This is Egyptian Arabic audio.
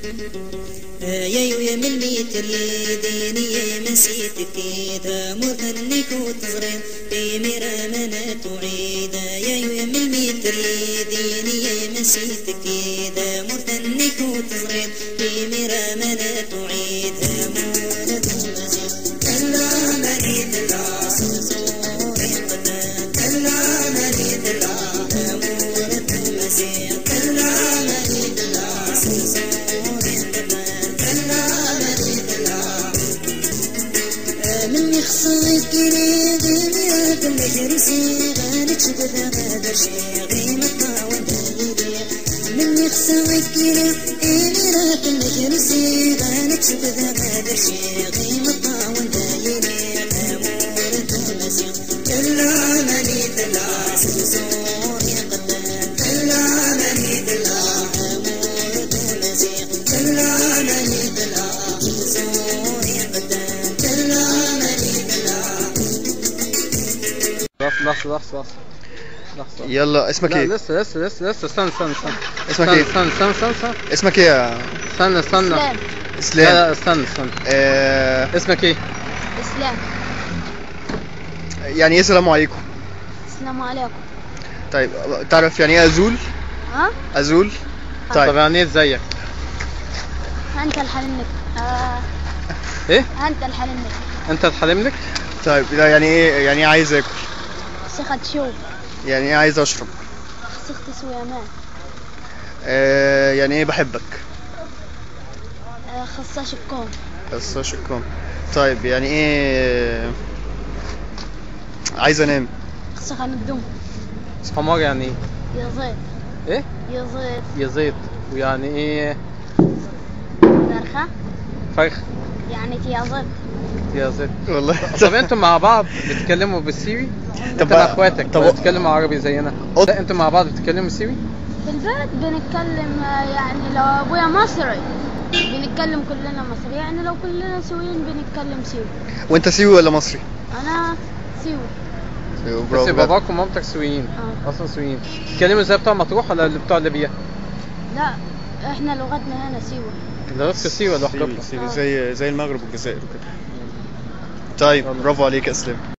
يا يا من الميتر ديني يا مسيتك إذا مثنك وتصغر في مرا منا تعيد يا يا من الميتر ديني يا مسيتك إذا مثنك وتصغر في مرا منا تعيد مولد المسيح كلا مريد الله صوري قدام كلا مريد الله مولد المسيح كلا مريد الله صوري قدام كلا مريد الله من يخصك يريد مياد المجرسي غالك شبدا هذا شيء قيمة ودليل من يخصك يريد مياد المجرسي غالك شبدا هذا شيء قيمة ودليل أمورة المسيح كلا منيت الله سنسور يقدم كلا منيت الله أمورة المسيح كلا منيت الله سنسور يقدم كلا منيت الله لحظة لحظة لحظة لحظة يلا اسمك لا ايه؟ لسه لسه لسه لسه استنى استنى استنى اسمك استنى ايه؟ استنى استنى استنى استنى اسمك ايه يا استنى استنى اسلام لا اسلام؟ لا استنى استنى آه اسمك ايه؟ اسلام يعني ايه السلام عليكم؟ السلام عليكم طيب تعرف يعني ايه ازول؟ ها ازول؟ طب طيب يعني ايه ازيك؟ انت الحلمك آه ايه؟ انت الحلمك انت تحلم لك؟ طيب لا يعني ايه يعني ايه عايز اكل؟ سخت شوف يعني ايه عايز اشرب؟ سخت سوي امان آه يعني ايه بحبك؟ آه خصاش الكون بس شكرا طيب يعني ايه عايز انام سخن الدم حمار يعني ايه؟ يا زيت ايه؟ يا زيت يا زيت ويعني ايه؟ فرخة فرخ يعني يا زيت يا زيت والله طب انتوا مع بعض بتتكلموا بالسيوي؟ طب انت مع اخواتك طب- طب بتتكلموا عربي زينا قط- لا انتوا مع بعض بتتكلموا سيوي؟ في البيت بنتكلم آه، يعني لو ابويا مصري بنتكلم كلنا مصري يعني لو كلنا سويين بنتكلم سوي وانت سيوي ولا مصري؟ انا سوي سيوي، بس برافو بجد. باباك ومامتك سويين اه اصلا سويين بتتكلموا زي بتوع مطروح ولا اللي بتوع ليبيا؟ لا احنا لغتنا هنا سوي لغتكم سيوي لوحدكم سيوي، سيوي، زي زي المغرب والجزائر وكده طيب برافو عليك يا اسلام